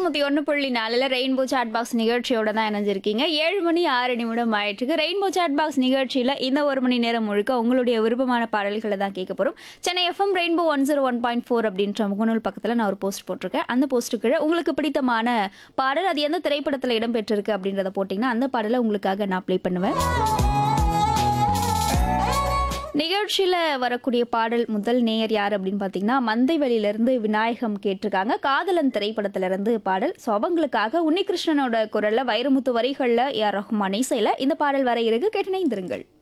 நூத்தி ஒன்று புள்ளி நாலுல ரெயின்போ சாட் பாக்ஸ் நிகழ்ச்சியோட தான் இணைஞ்சிருக்கீங்க ஏழு மணி ஆறு நிமிடம் ஆயிட்டுருக்கு ரெயின்போ சாட் பாக்ஸ் நிகழ்ச்சியில இந்த ஒரு மணி நேரம் முழுக்க உங்களுடைய விருப்பமான பாடல்களை தான் கேட்க போறோம் Chennai FM rainbow one zero one point four அப்படின்ற முகநூல் பக்கத்துல நான் ஒரு போஸ்ட் போட்டிருக்கேன் அந்த போஸ்ட்டுக்கு உங்களுக்கு பிடித்தமான பாடல் அது எந்த திரைப்படத்துல இடம்பெற்றிருக்கு அப்படின்றத போட்டிங்கன்னா அந்த பாடலை உங்களுக்காக நான் ப்ளே பண்ணுவேன் நிகழ்ச்சியில் வரக்கூடிய பாடல் முதல் நேயர் யார் அப்படின்னு பார்த்தீங்கன்னா மந்தைவெளியிலிருந்து விநாயகம் கேட்டிருக்காங்க காதலன் திரைப்படத்திலிருந்து பாடல் ஸோ அவங்களுக்காக உன்னிகிருஷ்ணனோட குரலில் வைரமுத்து வரிகளில் ஏஆர் ரஹ்மான் இசையில் இந்த பாடல் வர இருக்கு கேட்டு இணைந்திருங்கள்